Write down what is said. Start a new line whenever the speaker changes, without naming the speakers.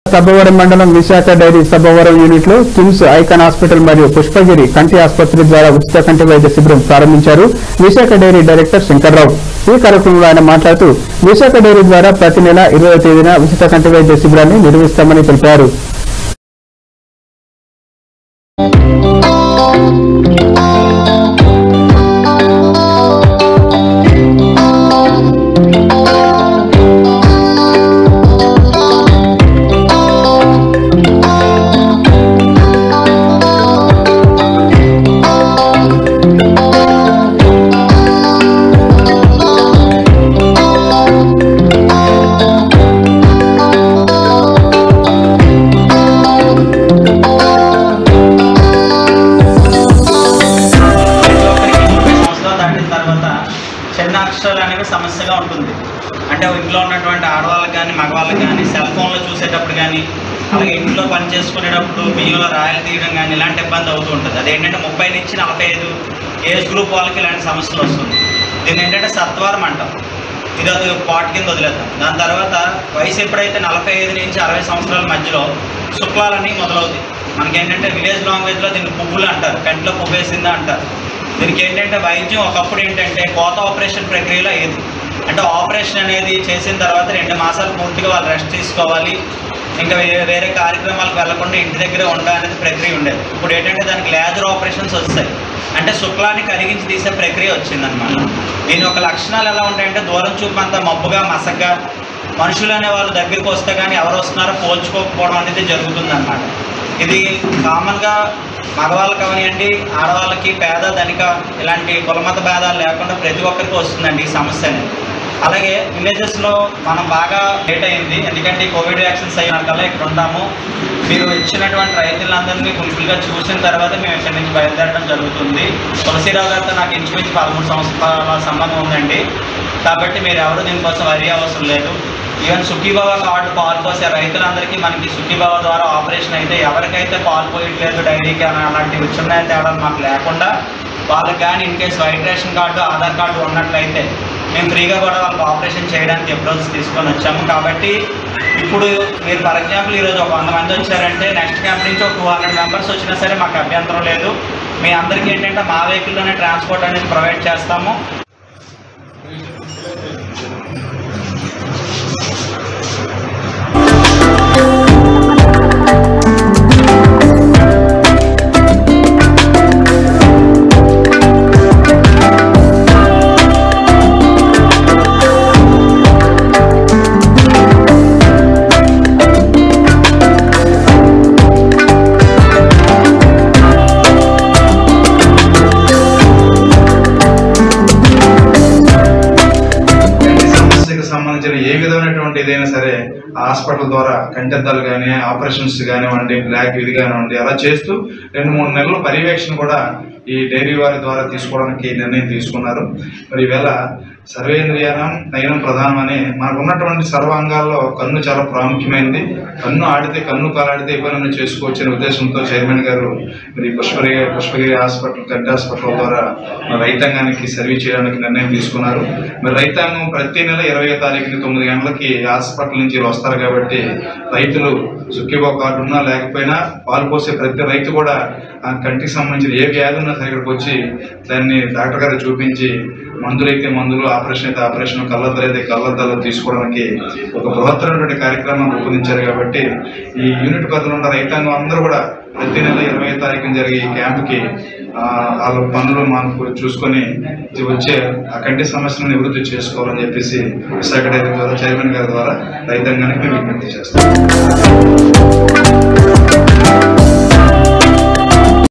సబ్బవరం మండలం Visakha dairy Sabbavaram unit లో KIMS icon hospital మరియు పుష్పగిరి కంటి ఆసుపత్రి ద్వారా ఉచిత కంటి వైద్య శిబిరం ప్రారంభించారు విశాఖ డైరీ డైరెక్టర్ శంకర్రావు ఈ కార్యక్రమంలో ఆయన మాట్లాడుతూ విశాఖ డైరీ ద్వారా ప్రతి నెల ఇరవై తేదీన ఉచిత కంటి వైద్య శిబిరాన్ని నిర్వహిస్తామని తెలిపారు
సంవత్సరాలు దాటిన తర్వాత చిన్న అక్షరాలు అనేవి సమస్యగా ఉంటుంది అంటే ఇంట్లో ఉన్నటువంటి ఆడవాళ్ళకి కానీ మగవాళ్ళకి కానీ సెల్ ఫోన్లో చూసేటప్పుడు కానీ అలాగే ఇంట్లో పని చేసుకునేటప్పుడు బియ్యంలో రాయలు తీయడం కానీ ఇలాంటి ఇబ్బంది అవుతూ ఉంటుంది అదేంటంటే ముప్పై నుంచి నలభై ఐదు ఏజ్ గ్రూప్ వాళ్ళకి ఇలాంటి సమస్యలు వస్తుంది దీన్ని ఏంటంటే సత్వరం అంటాం ఇది అది పాట్ కింద వదిలేద్దాం దాని తర్వాత వయసు ఎప్పుడైతే నలభై ఐదు నుంచి అరవై సంవత్సరాల మధ్యలో శుక్లాలన్నీ మొదలవుతాయి మనకేంటంటే విలేజ్ లాంగ్వేజ్లో దీన్ని పువ్వులు అంటారు కంట్లో పువ్వు వేసిందా అంటారు దీనికి ఏంటంటే వైద్యం ఒకప్పుడు ఏంటంటే కోత ఆపరేషన్ ప్రక్రియలో అయ్యేది అంటే ఆపరేషన్ అనేది చేసిన తర్వాత రెండు మాసాలు పూర్తిగా వాళ్ళు రెస్ట్ తీసుకోవాలి ఇంకా వే- వేరే కార్యక్రమాలకు వెళ్లకుండా ఇంటి దగ్గరే ఉండాలనేది ప్రక్రియ ఉండేది ఇప్పుడు ఏంటంటే దానికి లేజర్ ఆపరేషన్స్ వస్తాయి అంటే శుక్లాన్ని కరిగించి తీసే ప్రక్రియ వచ్చిందనమాట దీని యొక్క లక్షణాలు ఎలా ఉంటాయంటే దూరం చూపు అంతా మబ్బుగా మసగ్గా మనుషులు అనే వాళ్ళు దగ్గరికి వస్తే కానీ ఎవరు వస్తున్నారో పోల్చుకోకపోవడం అనేది జరుగుతుందన్నమాట ఇది కామన్గా మగవాళ్ళకి అవనివ్వండి ఆడవాళ్ళకి పేద ధనిక ఇలాంటి కులమత భేదాలు లేకుండా ప్రతి ఒక్కరికి వస్తుందండి ఈ సమస్య అనేది అలాగే విలేజెస్లో మనం బాగా లేట్ అయింది ఎందుకంటే ఈ కోవిడ్ వ్యాక్సిన్స్ అయిన కల్లా ఇక్కడ ఉంటాము మీరు ఇచ్చినటువంటి రైతులందరినీ ఫుల్ఫిల్గా చూసిన తర్వాత మేము ఇక్కడి నుంచి బయలుదేరడం జరుగుతుంది తులసిరావు గారితో నాకు ఇంచుమించు పదమూడు సంవత్సరాల సంబంధం ఉందండి కాబట్టి మీరు ఎవరు దీనికోసం వరి అవసరం లేదు ఈవెన్ సుఖీబాబా కార్డు పాలు పోసే రైతులందరికీ మనకి సుఖీబాబా ద్వారా ఆపరేషన్ అయితే ఎవరికైతే పాలు పోయట్లేదు డైరీకి అని అలాంటి చిన్న తేడాలు మాకు లేకుండా వాళ్ళకి కానీ in case white ration card Aadhaar card ఉన్నట్లయితే మేము ఫ్రీగా కూడా వాళ్ళకి ఆపరేషన్ చేయడానికి అప్రోచ్ తీసుకొని వచ్చాము కాబట్టి ఇప్పుడు మీరు ఫర్ ఎగ్జాంపుల్ ఈరోజు ఒక వంద మంది వచ్చారంటే నెక్స్ట్ క్యాంప్ నుంచి ఒక టూ హండ్రెడ్ మెంబర్స్ వచ్చినా సరే మాకు అభ్యంతరం లేదు మీ అందరికీ ఏంటంటే మా వెహికల్లోనే ట్రాన్స్పోర్ట్ అనేది ప్రొవైడ్ చేస్తాము
కంటి సమస్యకు సంబంధించిన ఏ విధమైనటువంటి ఏదైనా సరే హాస్పిటల్ ద్వారా కంటెద్దాలు కానీ ఆపరేషన్స్ కానివ్వండి బ్లాక్ ఇది కానివ్వండి అలా చేస్తూ రెండు మూడు నెలల పర్యవేక్షణ కూడా ఈ డైరీ వారి ద్వారా తీసుకోవడానికి నిర్ణయం తీసుకున్నారు మరి ఈవేళ సర్వేంద్రియానం నయనం ప్రధానం అని మనకు ఉన్నటువంటి సర్వాంగాల్లో కన్ను చాలా ప్రాముఖ్యమైనది కన్ను ఆడితే కన్ను కాలాడితే ఏ పనులు చేసుకోవచ్చనే ఉద్దేశంతో చైర్మన్ గారు మరి పుష్పగిరి పుష్పగిరి హాస్పిటల్ కంటి హాస్పిటల్ ద్వారా మన రైతాంగానికి సర్వీస్ చేయడానికి నిర్ణయం తీసుకున్నారు మరి రైతాంగం ప్రతి నెల ఇరవై తారీఖుని తొమ్మిది గంటలకి హాస్పిటల్ నుంచి వీళ్ళు వస్తారు కాబట్టి రైతులు సుఖీబో కార్డు ఉన్నా లేకపోయినా పాలు పోసే ప్రతి రైతు కూడా ఆ కంటికి సంబంధించిన ఏ వ్యాధి ఉన్నా సరే ఇక్కడికి వచ్చి దాన్ని డాక్టర్ గారు చూపించి మందులు అయితే మందులు ఆపరేషన్ అయితే ఆపరేషన్ కళ్ళద్దాలు అయితే కళ్ళద్దాలు తీసుకోవడానికి ఒక బృహత్తరమైనటువంటి కార్యక్రమం రూపొందించారు కాబట్టి ఈ యూనిట్ పరిధిలో ఉన్న రైతాంగం అందరూ కూడా ప్రతి నెల ఇరవై తారీఖున జరిగే ఈ క్యాంపుకి ఆ, వాళ్ళ పనులు మనకు చూసుకొని ఇది వచ్చే ఆ కంటి సమస్యను నివృత్తి చేసుకోవాలని చెప్పేసి విశాఖ డైరీ ద్వారా చైర్మన్ గారి ద్వారా రైతాంగానికి మేము విజ్ఞప్తి చేస్తాం